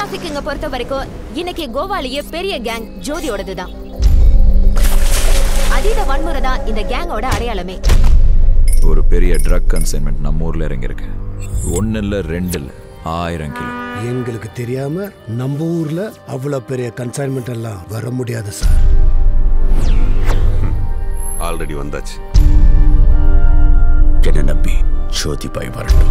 டிராபிக்கிங்க பொறுத்த வரைக்கும் இன்னைக்கு கோவாலேயே பெரிய கேங் ஜோதியோடது தான் அதீத வன்முறை தான் இந்த கேங்கோட அடையாளமே ஒரு பெரிய ட்ரக் கன்சைன்மெண்ட் நம்ம ஊர்ல இறங்கியிருக்கு ஒன்னு இல்ல ரெண்டு இல்ல ஆயிரம் கிலோ எங்களுக்கு தெரியாம நம்ம ஊர்ல அவ்வளவு பெரிய கன்சைன்மெண்ட் எல்லாம் வர முடியாது சார் ஆல்ரெடி வந்தாச்சு என்ன நம்பி ஜோதி பாய் வரட்டும்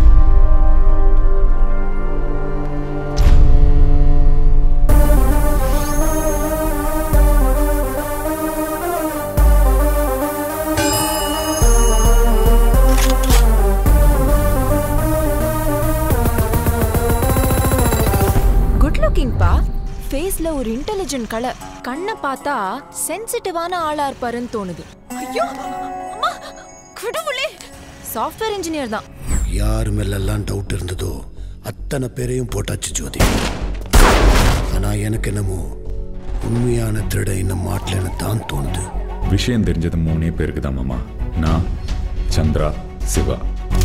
குட் லுக்கிங் பா ஃபேஸ்ல ஒரு இன்டெலிஜென்ட் கலர் கண்ணை பார்த்தா சென்சிட்டிவான ஆளா இருப்பாருன்னு தோணுது ஐயோ அம்மா கடவுளே சாஃப்ட்வேர் இன்ஜினியர் தான் யார் மேலெல்லாம் டவுட் இருந்ததோ அத்தனை பேரையும் போட்டாச்சு ஜோதி ஆனா எனக்கு என்னமோ உண்மையான திருட இன்னும் மாட்டலன்னு தான் தோணுது விஷயம் தெரிஞ்சது மூணே பேருக்கு தான் மாமா நான் சந்திரா சிவா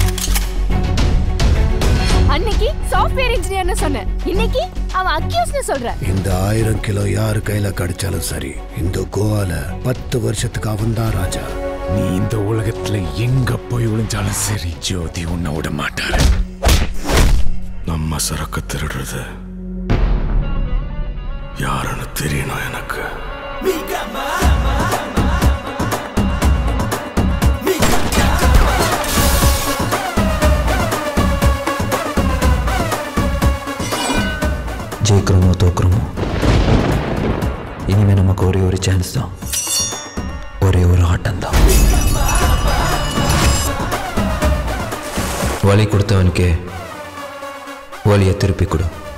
அன்னைக்கு சாஃப்ட்வேர் இன்ஜினியர்னு சொன்னேன் இன்னைக்கு அவன் அக்யூஸ்னு சொல்ற இந்த ஆயிரம் கிலோ யார் கையில கிடைச்சாலும் சரி இந்த கோவால பத்து வருஷத்துக்கு அவன் தான் ராஜா நீ இந்த உலகத்துல எங்க போய் ஒளிஞ்சாலும் சரி ஜோதி உன்னை விட மாட்டாரு நம்ம சரக்கு திருடுறது யாருன்னு தெரியணும் எனக்கு ஜெயிக்கிறோமோ தோக்குறோமோ இனிமே நமக்கு ஒரே ஒரு சான்ஸ் தான் ஒரே ஒரு ஆட்டம் தான் வழி கொடுத்தவனுக்கே வழியை திருப்பி கொடு